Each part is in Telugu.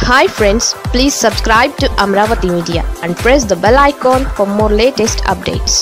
hi friends please subscribe to Amaravati media and press the bell icon for more latest updates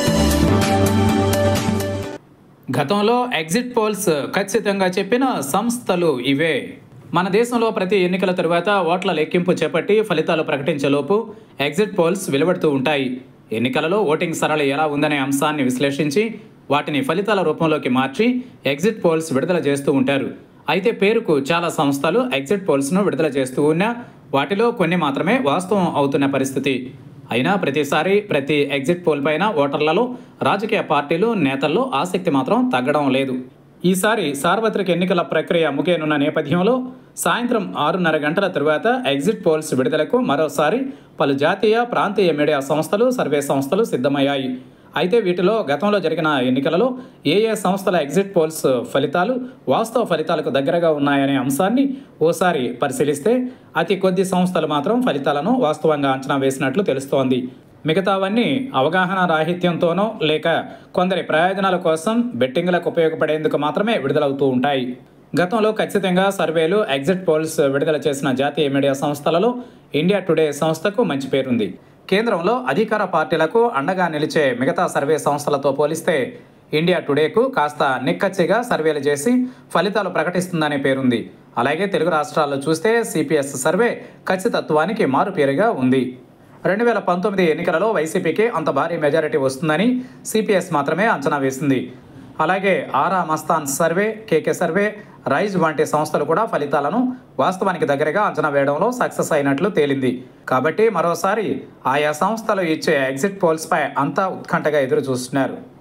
గతంలో ఎగ్జిట్ పోల్స్ ఖచ్చితంగా చెప్పిన సంస్థలు ఇవే మన దేశంలో ప్రతి ఎన్నికల తరువాత ఓట్ల లెక్కింపు చేపట్టి ఫలితాలు ప్రకటించేలోపు ఎగ్జిట్ పోల్స్ వెలువడుతూ ఉంటాయి ఎన్నికలలో ఓటింగ్ సరళి ఎలా ఉందనే అంశాన్ని విశ్లేషించి వాటిని ఫలితాల రూపంలోకి మార్చి ఎగ్జిట్ పోల్స్ విడుదల చేస్తూ ఉంటారు అయితే పేరుకు చాలా సంస్థలు ఎగ్జిట్ పోల్స్ను విడుదల చేస్తూ ఉన్నా వాటిలో కొన్ని మాత్రమే వాస్తవం అవుతున్న పరిస్థితి అయినా ప్రతిసారి ప్రతి ఎగ్జిట్ పోల్ పైన ఓటర్లలో రాజకీయ పార్టీలు నేతల్లో ఆసక్తి మాత్రం తగ్గడం లేదు ఈసారి సార్వత్రిక ఎన్నికల ప్రక్రియ ముగియనున్న నేపథ్యంలో సాయంత్రం ఆరున్నర గంటల తరువాత ఎగ్జిట్ పోల్స్ విడుదలకు మరోసారి పలు జాతీయ ప్రాంతీయ మీడియా సంస్థలు సర్వే సంస్థలు సిద్ధమయ్యాయి అయితే వీటిలో గతంలో జరిగిన ఎన్నికలలో ఏ ఏ సంస్థల ఎగ్జిట్ పోల్స్ ఫలితాలు వాస్తవ ఫలితాలకు దగ్గరగా ఉన్నాయనే అంశాన్ని ఓసారి పరిశీలిస్తే అతి కొద్ది సంస్థలు మాత్రం ఫలితాలను వాస్తవంగా అంచనా వేసినట్లు తెలుస్తోంది మిగతావన్నీ అవగాహన రాహిత్యంతోనో లేక కొందరి ప్రయోజనాల కోసం బెట్టింగ్లకు ఉపయోగపడేందుకు మాత్రమే విడుదలవుతూ ఉంటాయి గతంలో ఖచ్చితంగా సర్వేలు ఎగ్జిట్ పోల్స్ విడుదల చేసిన జాతీయ మీడియా సంస్థలలో ఇండియా టుడే సంస్థకు మంచి పేరుంది కేంద్రంలో అధికార పార్టీలకు అండగా నిలిచే మిగతా సర్వే సంస్థలతో పోలిస్తే ఇండియా టుడేకు కాస్త నిక్కచ్చిగా సర్వేలు చేసి ఫలితాలు ప్రకటిస్తుందనే పేరుంది అలాగే తెలుగు రాష్ట్రాల్లో చూస్తే సిపిఎస్ సర్వే ఖచ్చితత్వానికి మారుపేరుగా ఉంది రెండు వేల పంతొమ్మిది ఎన్నికలలో వైసీపీకి అంత భారీ మెజారిటీ వస్తుందని సిపిఎస్ మాత్రమే అంచనా వేసింది అలాగే Aaraa Mastan survey KK survey Rise వంటి సంస్థలు కూడా ఫలితాలను వాస్తవానికి దగ్గరగా అంచనా వేయడంలో సక్సెస్ అయినట్లు తేలింది కాబట్టి మరోసారి ఆయా సంస్థలు ఇచ్చే ఎగ్జిట్ పోల్స్పై అంతా ఉత్కంఠగా ఎదురు చూస్తున్నారు